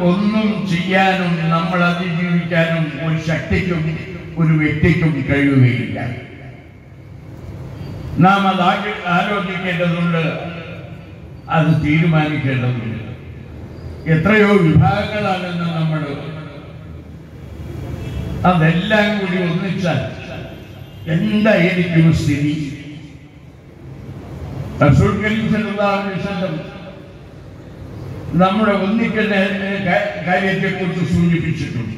ഒന്നും ചെയ്യാനും നമ്മൾ അതിജീവിക്കാനും ഒരു ശക്തിക്കും ഒരു വ്യക്തിക്കും കഴിയുകയില്ല നാം അത് ആഗ്ര- ആലോചിക്കേണ്ടതുണ്ട് അത് തീരുമാനിക്കേണ്ടതുണ്ട് എത്രയോ വിഭാഗങ്ങളാണെന്ന് നമ്മൾ അതെല്ലാം കൂടി ഒന്നിച്ചാൽ എന്തായിരിക്കും സ്ഥിതി റസൂൽ കരീം സല്ലല്ലാഹു അലൈഹി വസല്ലം നമ്മുടെ ഒന്നിക്കുന്ന കാര്യത്തെക്കുറിച്ച് സൂചിപ്പിച്ചിട്ടുണ്ട്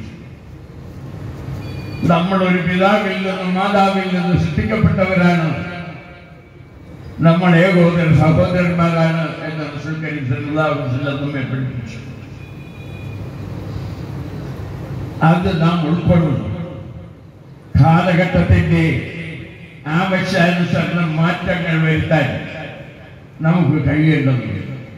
നമ്മൾ ഒരു പിതാവിൽ നിന്നും മാതാവിൽ നിന്നും സൃഷ്ടിക്കപ്പെട്ടവരാണ് നമ്മൾ ഏകോദര സഹോദരന്മാരാണ് എന്ന് റസൂൽ കരീം സല്ലല്ലാഹു അലൈഹി വസല്ലം നമ്മെ പഠിപ്പിച്ചു അത് നാം ഉൾക്കൊള്ളുന്നു കാലഘട്ടത്തിന്റെ ആവശ്യാനുസരണം മാറ്റങ്ങൾ വരുത്താൻ നമുക്ക് കഴിയേണ്ടതുണ്ട്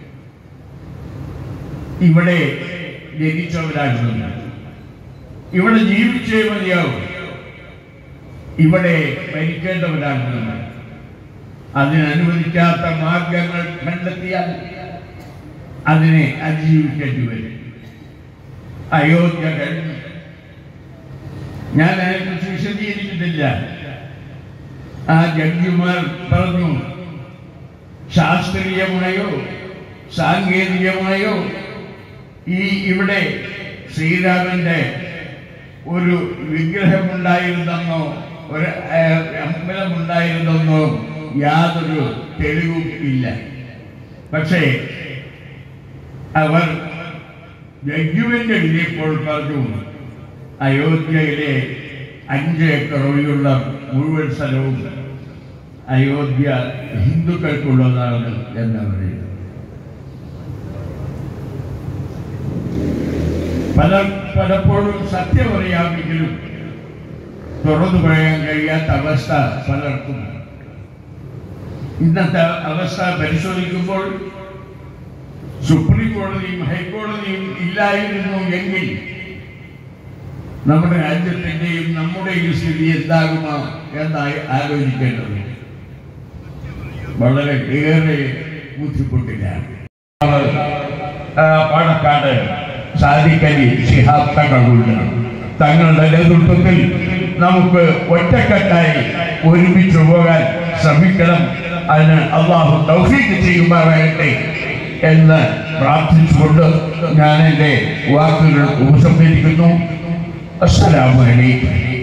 ഇവിടെ ജനിച്ചവരാകുന്നു ഇവിടെ ജീവിച്ചേ മതിയാവും ഇവിടെ മരിക്കേണ്ടവരാകുന്നു അതിനനുവദിക്കാത്ത മാർഗങ്ങൾ കണ്ടെത്തിയാൽ അതിനെ അതിജീവിക്കേണ്ടി വരും അയോധ്യ കഴിഞ്ഞു ഞാൻ അതിനെക്കുറിച്ച് വിശദീകരിക്കുന്നില്ല ആ ജഡ്ജിമാർ പറഞ്ഞു ശാസ്ത്രീയമായോ സാങ്കേതികമായോ ഈ ഇവിടെ ശ്രീരാമന്റെ ഒരു വിഗ്രഹമുണ്ടായിരുന്നെന്നോ ഒരു ഏർ, അമ്പലമുണ്ടായിരുന്നെന്നോ യാതൊരു തെളിവും ഇല്ല പക്ഷേ അവർ ജഡ്ജുവിന്റെ വിധിയപ്പോൾ പറഞ്ഞു അയോധ്യയിലെ അഞ്ച് ഏക്കർ ഒഴിയുള്ള മുഴുവൻ സ്ഥലവും അയോധ്യ ഹിന്ദുക്കൾക്കുള്ളതാണ് എന്ന് പറയുന്നത് പല പലപ്പോഴും സത്യം അറിയാമെങ്കിലും തുറന്നു പറയാൻ കഴിയാത്ത അവസ്ഥ പലർക്കും ഇന്നത്തെ അവസ്ഥ പരിശോധിക്കുമ്പോൾ സുപ്രീം കോടതിയും ഹൈക്കോടതിയും ഇല്ലായിരുന്നു എങ്കിൽ നമ്മുടെ രാജ്യത്തിന്റെയും നമ്മുടെയും സ്ഥിതി എന്താകുമോ എന്നായി ആലോചിക്കേണ്ടത് വളരെ ഏറെ ബുദ്ധിമുട്ടിലാണ് ആ, പാണക്കാട് സാധിക്കലി ശിഹാബ് തങ്ങളുണ്ട് തങ്ങളുടെ നേതൃത്വത്തിൽ നമുക്ക് ഒറ്റക്കെട്ടായി ഒരുമിച്ച് പോകാൻ ശ്രമിക്കണം അതിന് അള്ളാഹു തൗഫീക്ക് ചെയ്യുമാറാകട്ടെ എന്ന് പ്രാർത്ഥിച്ചുകൊണ്ട് ഞാൻ എൻ്റെ വാക്കുകൾ ഉപസംഹരിക്കുന്നു അസ്സലാമു അലൈക്കും